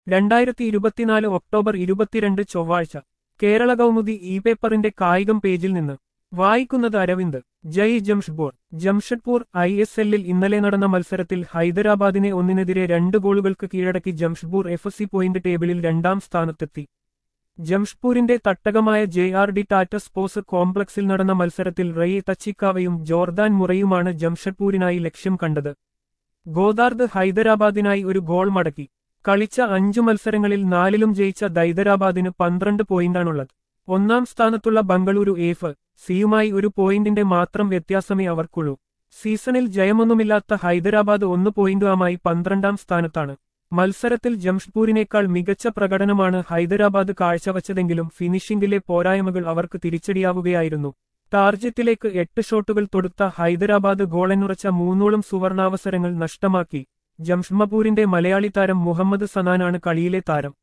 രണ്ടായിരത്തി ഇരുപത്തിനാല് ഒക്ടോബർ ഇരുപത്തിരണ്ട് ചൊവ്വാഴ്ച കേരള കൗമുദി ഇ പേപ്പറിന്റെ കായികം പേജിൽ നിന്ന് വായിക്കുന്നത് അരവിന്ദ് ജയ് ജംഷ്പൂർ ജംഷഡ്പൂർ ഐ എസ് എല്ലിൽ ഇന്നലെ നടന്ന മത്സരത്തിൽ ഹൈദരാബാദിനെ ഒന്നിനെതിരെ രണ്ട് ഗോളുകൾക്ക് കീഴടക്കി ജംഷ്പൂർ എഫ് സി പോയിന്റ് ടേബിളിൽ രണ്ടാം സ്ഥാനത്തെത്തി ജംഷ്പൂരിന്റെ തട്ടകമായ J R D Tata sports കോംപ്ലക്സിൽ നടന്ന മത്സരത്തിൽ റയി തച്ചിക്കാവയും ജോർദാൻ മുറയുമാണ് ജംഷഡ്പൂരിനായി ലക്ഷ്യം കണ്ടത് ഗോദാർദ് ഹൈദരാബാദിനായി ഒരു ഗോൾ മടക്കി കളിച്ച അഞ്ചു മത്സരങ്ങളിൽ നാലിലും ജയിച്ച ഹൈദരാബാദിന് പന്ത്രണ്ട് പോയിന്റാണുള്ളത് ഒന്നാം സ്ഥാനത്തുള്ള ബംഗളൂരു എഫ് സിയുമായി ഒരു പോയിന്റിന്റെ മാത്രം വ്യത്യാസമേ അവർക്കുള്ളൂ സീസണിൽ ജയമൊന്നുമില്ലാത്ത ഹൈദരാബാദ് ഒന്ന് പോയിന്റുമായി പന്ത്രണ്ടാം സ്ഥാനത്താണ് മത്സരത്തിൽ ജംഷ്പൂരിനേക്കാൾ മികച്ച പ്രകടനമാണ് ഹൈദരാബാദ് കാഴ്ചവച്ചതെങ്കിലും ഫിനിഷിംഗിലെ പോരായ്മകൾ അവർക്ക് തിരിച്ചടിയാവുകയായിരുന്നു ടാർജറ്റിലേക്ക് എട്ട് ഷോട്ടുകൾ തൊടുത്ത ഹൈദരാബാദ് ഗോളെന്നുറച്ച മൂന്നോളം സുവർണാവസരങ്ങൾ നഷ്ടമാക്കി ജംഷ്മപൂരിന്റെ മലയാളി താരം മുഹമ്മദ് സനാനാണ് കളിയിലെ താരം